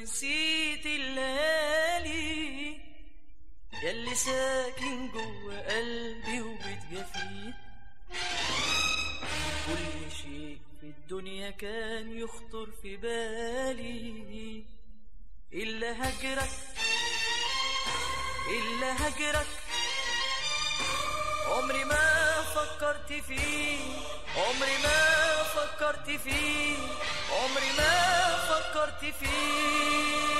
ونسيت الليالي ياللي ساكن جوا قلبي وبتجافيه كل شيء في الدنيا كان يخطر في بالي إلا هجرك إلا هجرك عمري ما فكرت فيه عمري ما فكرت فيه عمري ما فكرت فيه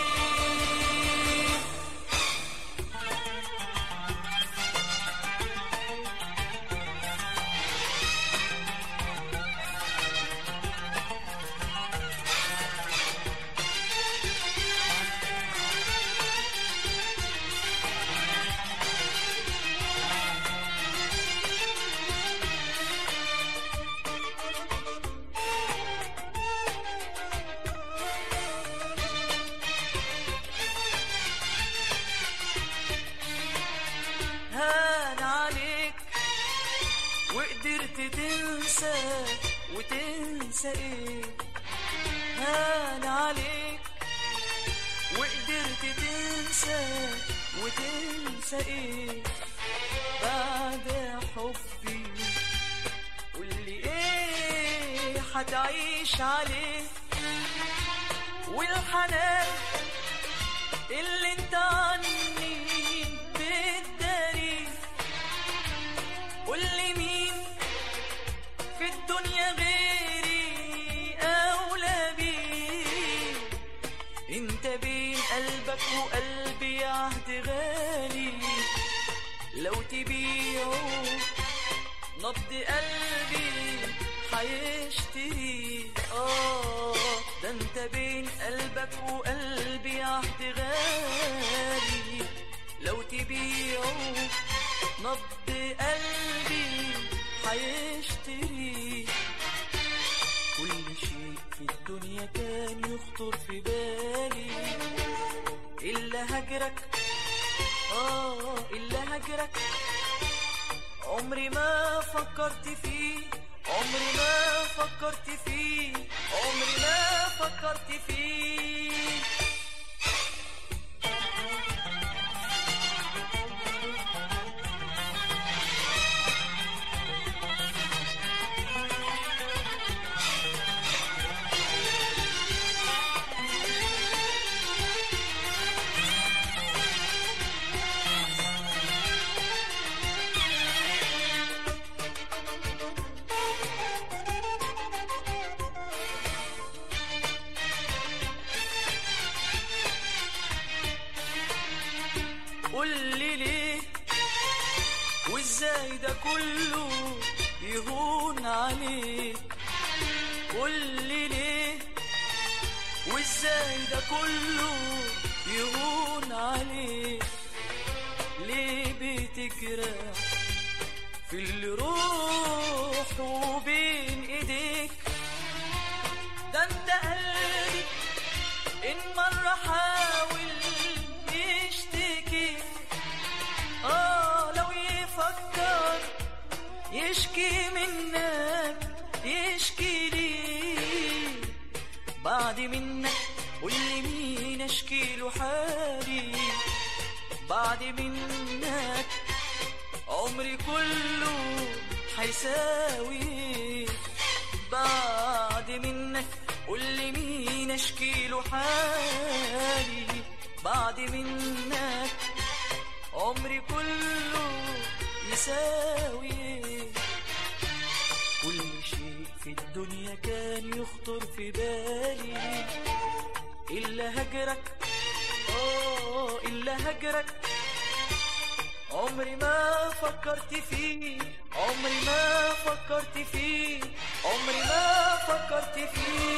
هان عليك وقدرت تنسى وتنسى ايه هان عليك وقدرت تنسى وتنسى ايه بعد حبي قولي ايه هتعيش عليه والحنان اللي انت عني بتداري قولي مين في الدنيا غيري اولى بيه انت بين قلبك وقلبي عهد غالي لو تبيعه نبض قلبي حيشتري اه ده انت بين قلبك وقلبي عهد غالي لو تبيعه نبض قلبي حيشتري كل شيء في الدنيا كان يخطر في بالي إلا هجرك آه إلا هجرك عمري ما فكرت فيه عمري ما فكرت فيه عمري ما فكرت فيه قول لي ليه وازاي ده كله يهون عليك قول لي ليه وازاي ده كله يهون عليك ليه بتجرح في اللي روحه بين ايديك ده انت قلبي ان مرة حاول يشتكي اه لو يفكر يشكي منك يشكي لي بعد منك قول لي مين اشكي له حالي بعد منك عمري كله حيساوي بعد منك قول لي مين اشكي له حالي بعد منك عمري كله يساوي كل شيء في الدنيا كان يخطر في بالي إلا هجرك آه إلا هجرك عمري ما فكرت فيه عمري ما فكرت فيه عمري ما فكرت فيه